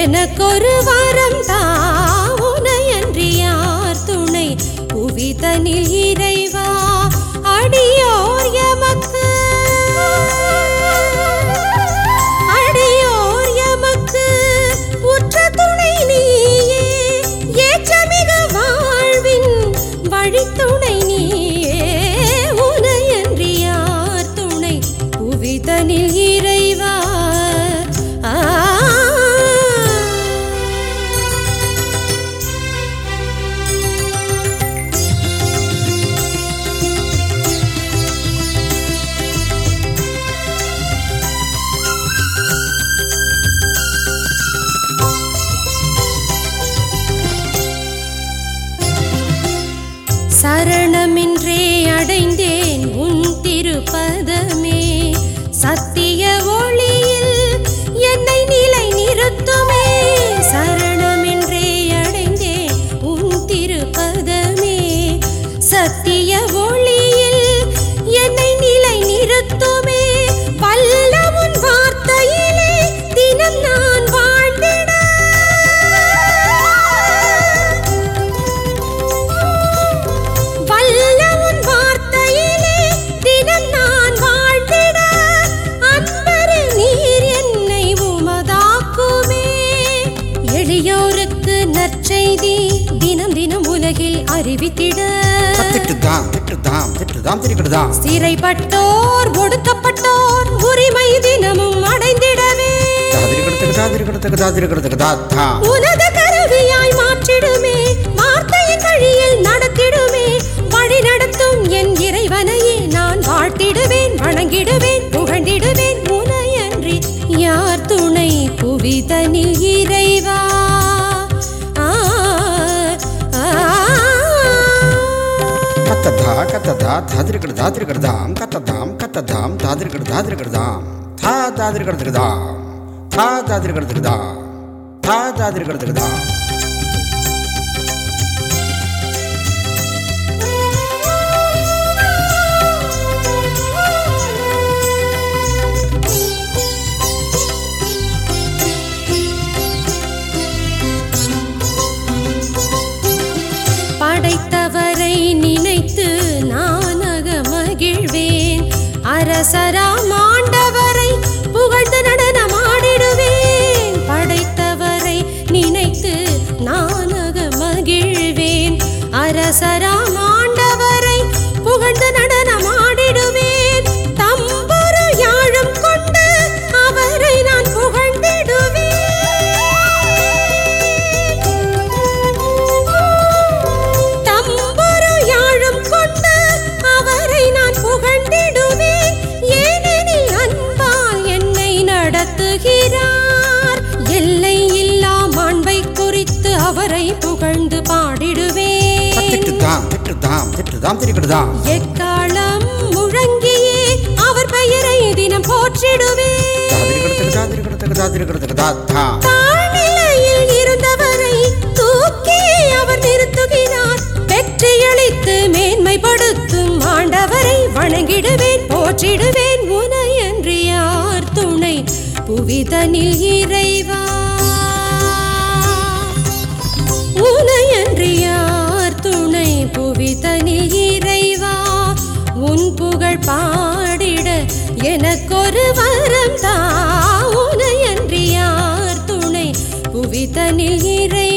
எனக்கொரு வரம் தாவுனையன்றி யார் துணை புவிதனில் இறைவா அடியோர் எமக்கு அடியோர் எமக்கு உற்ற துணை நீயே ஏற்றமிக வாழ்வின் வழித்துணை நீயே உனையன்றி யார் துணை புவிதனில் இறைவா ஆ சரணமின்றே அடைந்தேன் உன் திருப்பதமே சத்திய ஒளியில் என்னை நிலை நிறுத்துமே சரணமின்றே அடைந்தேன் உன் திருப்பதமே சத்திய ஒளியில் என்னை நிலை நிறுத்துமே வல்ல உன் வார்த்தையிலே தினம் நான் வாழ்ந்திட வல்ல உன் வார்த்தையிலே தினம் நான் வாழ்ந்திட அன்பரு நீர் என்னை உமதாக்குமே எளியோருக்கு நற்செய்தி தினம் தினம் உலகில் அறிவித்திட திட்டுதாம் திட்டுதாம் திட்டுதாம் திரிக்கிட்டுதாம் சிறைப்பட்டோர் ஒடுக்கப்பட்டோர் உரிமை தினமும் அடைந்திடவே தாதிரிக்கிடத்துக்கு தாதிரிக்கிடத்துக்கு தாதிரிக்கிடத்துக்கு தாத்தாம் உனது கருவியாய் மாற்றிடுமே வார்த்தையின் வழியில் நடத்திடுமே வழி நடத்தும் என் இறைவனையே நான் வாழ்த்திடுவேன் வணங்கிடுவேன் புகழ்ந்திடுவேன் உனையன்றி யார் துணை புவிதனில் இறைவா ஆ, ஆ, கத்ததா கத்ததா தாதிரிக்கிட தாதிரிக்கிடதாம் கத்ததாம் கத்ததாம் தாதிரிக்கிட தாதிரிக்கிடதாம் தா தாதிரிக்கிடத்துக்கு தாம் தா தாதிரிக்கிடத்துக்கு தாம் தா தாதிரிக்கிடத்துக்கு தாம் படைத்தவரை நினைத்து நான் அகமகிழ்வேன் அரசராம் ஆண்டவரை புகழ்ந்து நடனமாடிடுவேன் படைத்தவரை நினைத்து நான் அகமகிழ்வேன் அரசராம் ஆண்டவரை புகழ்ந்து நடனமாடிடுவேன் தம்புரு யாழும் கொண்டு அவரை நான் புகழ்ந்திடுவேன் தம்புரு யாழும் கொண்டு அவரை நான் புகழ்ந்திடுவேன் ஏனெனில் அன்பால் என்னை நடத்துகிறார் எல்லை இல்லா மாண்பை குறித்து அவரை புகழ்ந்து பாடிடுவேன் திட்டுதாம் திட்டுதாம் திட்டுதாம் திரிக்கிட்டுதாம் எக்காலம் முழங்கியே அவர் பெயரை தினம் போற்றிடுவேன் தாதிரிக்கிடத்துக்கு தாதிரிக்கிடத்துக்கு தாதிரிக்கிடத்துக்கு தாத்தாம் தாழ்நிலையில் இருந்தவரை தூக்கி அவர் நிறுத்துகிறார் வெற்றியளித்து மேன்மைப்படுத்தும் ஆண்டவரை வணங்கிடுவேன் போற்றிடுவேன் உனையன்றி யார் துணை புவிதனில் இறைவா உனையன்றி யார் துணை புவிதனில் இறைவா உன் புகழ் பாடிட எனக்கொரு வரம் தா உனையன்றி யார் துணை புவிதனில் இறை